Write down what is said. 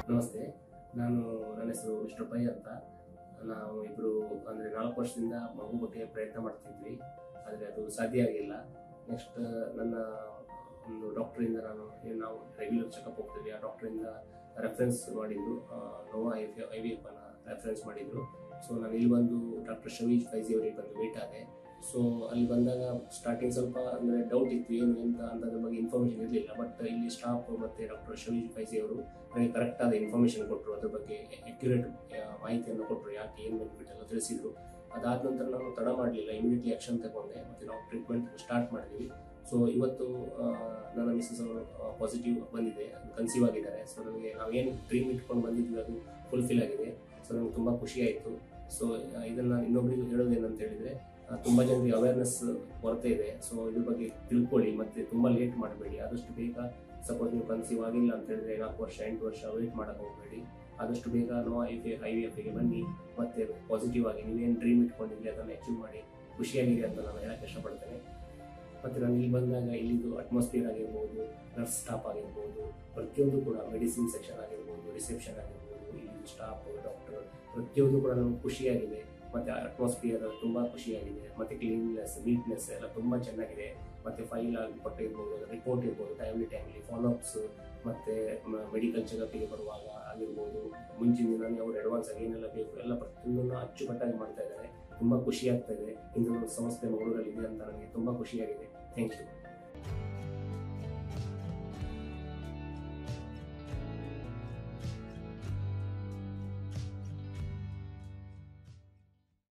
ನಮಸ್ತೆ ನಾನು ನನ್ನ ಹೆಸರು ಮಿಸ್ಟರ್ ಪೈ ಅಂತ ನಾವು ಇಬ್ಬರು ಅಂದರೆ ನಾಲ್ಕು ವರ್ಷದಿಂದ ಮಗು ಬಗ್ಗೆ ಪ್ರಯತ್ನ ಮಾಡ್ತಿದ್ವಿ ಆದರೆ ಅದು ಸಾಧ್ಯ ಆಗಿಲ್ಲ ನೆಕ್ಸ್ಟ್ ನನ್ನ ಒಂದು ಡಾಕ್ಟ್ರಿಂದ ನಾನು ಏನು ನಾವು ರೆಗ್ಯುಲರ್ ಚೆಕಪ್ ಹೋಗ್ತೀವಿ ಆ ಡಾಕ್ಟ್ರಿಂದ ರೆಫರೆನ್ಸ್ ಮಾಡಿದ್ರು ಆ, Nova I V I V F ಅನ್ನ ರೆಫರೆನ್ಸ್ ಮಾಡಿದ್ರು ಸೊ ನಾನು ಇಲ್ಲಿ ಬಂದು ಡಾಕ್ಟರ್ ಶವೀಜ್ ಫೈಜಿ ಅವರಿಗೆ ಬಂದು ಮೀಟ್ ಆದೆ ಸೊ ಅಲ್ಲಿ ಬಂದಾಗ ಸ್ಟಾರ್ಟಿಂಗ್ ಸ್ವಲ್ಪ ಅಂದರೆ ಡೌಟ್ ಇತ್ತು ಏನು ಎಂತ ಅಂತದ್ರ ಬಗ್ಗೆ ಇನ್ಫಾರ್ಮೇಷನ್ ಇರಲಿಲ್ಲ ಬಟ್ ಇಲ್ಲಿ ಸ್ಟಾಫ್ ಮತ್ತು ಡಾಕ್ಟರ್ ಶವೀಜ್ ಫೈಜಿ ಅವರು ನನಗೆ ಕರೆಕ್ಟ್ ಆದ ಇನ್ಫಾರ್ಮೇಷನ್ ಕೊಟ್ಟರು ಅದ್ರ ಬಗ್ಗೆ ಅಕ್ಯುರೇಟ್ ಮಾಹಿತಿಯನ್ನು ಕೊಟ್ಟರು ಯಾಕೆ ಏನು ಬೆನಿಫಿಟ್ ಎಲ್ಲ ತಿಳಿಸಿದ್ರು ಅದಾದ ನಂತರ ನಾನು ತಡ ಮಾಡಲಿಲ್ಲ ಇಮಿಡಿಯೇಟ್ಲಿ ಆಕ್ಷನ್ ತಗೊಂಡೆ ಮತ್ತು ನಾವು ಟ್ರೀಟ್ಮೆಂಟ್ ಸ್ಟಾರ್ಟ್ ಮಾಡಿದ್ವಿ ಸೊ ಇವತ್ತು ಆ, ನನ್ನ ಮಿಸ್ಸಸ್ ಅವರು ಪಾಸಿಟಿವ್ ಬಂದಿದೆ ಕನ್ಸೀವ್ ಆಗಿದ್ದಾರೆ ಸೊ ನನಗೆ ನಾವೇನು ಡ್ರೀಮ್ ಇಟ್ಕೊಂಡು ಬಂದಿದ್ವಿ ಅದು ಫುಲ್ಫಿಲ್ ಆಗಿದೆ ಸೊ ನನಗೆ ತುಂಬ ಖುಷಿ ಆಯಿತು ಸೊ ಇದನ್ನು ಇನ್ನೊಬ್ಬರಿಗೂ ಹೇಳೋದೇನಂತ ಹೇಳಿದರೆ ತುಂಬ ಜನರಿಗೆ ಅವೇರ್ನೆಸ್ ಕೊರತೆ ಇದೆ ಸೊ ಇದ್ರ ಬಗ್ಗೆ ತಿಳ್ಕೊಳ್ಳಿ ಮತ್ತು ತುಂಬ ಲೇಟ್ ಮಾಡಬೇಡಿ ಆದಷ್ಟು ಬೇಗ ಸಪೋಸ್ ನೀವು ಕನ್ಸೀವ್ ಆಗಿಲ್ಲ ಅಂತ ಹೇಳಿದ್ರೆ ನಾಲ್ಕು ವರ್ಷ ಎಂಟು ವರ್ಷ ವೇಟ್ ಮಾಡಕ್ಕೆ ಹೋಗಬೇಡಿ ಆದಷ್ಟು ಬೇಗ no I V I V ಎಫ್ಗೆ ಬನ್ನಿ ಮತ್ತೆ ಪಾಸಿಟಿವ್ ಆಗಿ ನೀವೇನು ಡ್ರೀಮ್ ಇಟ್ಕೊಂಡಿದ್ರಿ ಅದನ್ನು ಅಚೀವ್ ಮಾಡಿ ಖುಷಿಯಾಗಿದೆ ಅಂತ ನಾನು ಹೇಳಕ್ಕೆ ಇಷ್ಟಪಡ್ತೇನೆ ಮತ್ತು ನಾನು ಇಲ್ಲಿ ಬಂದಾಗ ಇಲ್ಲಿದು ಅಟ್ಮಾಸ್ಫಿಯರ್ ಆಗಿರ್ಬೋದು ನರ್ಸ್ ಸ್ಟಾಫ್ ಆಗಿರ್ಬೋದು ಪ್ರತಿಯೊಂದು ಕೂಡ ಮೆಡಿಸಿನ್ ಸೆಕ್ಷನ್ ಆಗಿರ್ಬೋದು ರಿಸೆಪ್ಷನ್ ಆಗಿರ್ಬೋದು ಇಲ್ಲಿ ಸ್ಟಾಫ್ ಡಾಕ್ಟರ್ ಪ್ರತಿಯೊಂದು ಕೂಡ ನಮ್ಗೆ ಖುಷಿಯಾಗಿದೆ ಮತ್ತು ಅಟ್ಮಾಸ್ಫಿಯರ್ ತುಂಬ ಖುಷಿಯಾಗಿದೆ ಮತ್ತು ಕ್ಲೀನ್ನೆಸ್ ನೀಟ್ನೆಸ್ ಎಲ್ಲ ತುಂಬ ಚೆನ್ನಾಗಿದೆ ಮತ್ತು ಫೈಲ್ ಆಗಿ ಕೊಟ್ಟಿರ್ಬೋದು ರಿಪೋರ್ಟ್ ಇರ್ಬೋದು ಟೈಮ್ಲಿ ಟೈಮ್ಲಿ ಫಾಲೋಅಪ್ಸ್ ಮತ್ತು ಮೆಡಿಕಲ್ ಚೆಕಪ್ಗೆ ಬರುವಾಗ ಆಗಿರ್ಬೋದು ಮುಂಚಿನ ದಿನನೇ ಅವರು ಅಡ್ವಾನ್ಸ್ ಆಗಿ ಏನೆಲ್ಲ ಬೇಕು ಎಲ್ಲ ಪ್ರತಿಯೊಂದನ್ನು ಅಚ್ಚುಕಟ್ಟಾಗಿ ಮಾಡ್ತಾ ಇದ್ದಾರೆ ತುಂಬ ಖುಷಿ ಆಗ್ತಾ ಇದೆ ಇಂಥ ಒಂದು ಸಂಸ್ಥೆ ಮಂಗಳೂರಲ್ಲಿ ಇದೆ ಅಂತ ನನಗೆ ತುಂಬ ಖುಷಿಯಾಗಿದೆ ಥ್ಯಾಂಕ್ ಯು